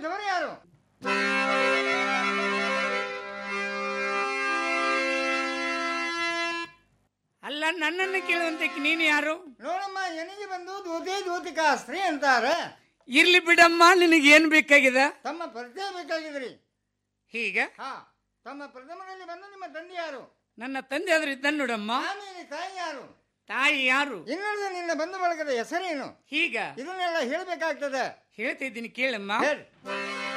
ಬಂದವರು ಯಾರು ಅಲ್ಲ ನನ್ನನ್ನು ಕೇಳುವಂತೆ ನೀನು ಯಾರು ನೋಡಮ್ಮ ಎನಿಗೆ ಬಂದು ದೂತಿ ದೂತಿಕಾ ಸ್ತ್ರೀ ಅಂತಾರೆ ಇರ್ಲಿ ಬಿಡಮ್ಮ ನಿನಗೆ ಏನ್ ಬೇಕಾಗಿದೆ ತಮ್ಮ ಪರಿಚಯ ಬೇಕಾಗಿದ್ರಿ ಹೀಗ ಹಾ ತಮ್ಮ ಪ್ರಥಮದಲ್ಲಿ ಬಂದು ನಿಮ್ಮ ತಂದೆ ಯಾರು ನನ್ನ ತಂದೆ ಆದ್ರೂ ಇದ್ದಾನೆ ನೋಡಮ್ಮ ಆಮೇಲೆ ತಾಯಿ ಯಾರು ತಾಯಿ ಯಾರು ಇನ್ನುಳಿದ ನಿನ್ನ ಬಂಧು ಬಳಗದ ಹೆಸರೇನು ಹೀಗ ಇದನ್ನೆಲ್ಲ ಹೇಳ್ಬೇಕಾಗ್ತದೆ ಹೇಳ್ತಿದ್ದೀನಿ ಕೇಳಮ್ಮ ಹೇಳಿ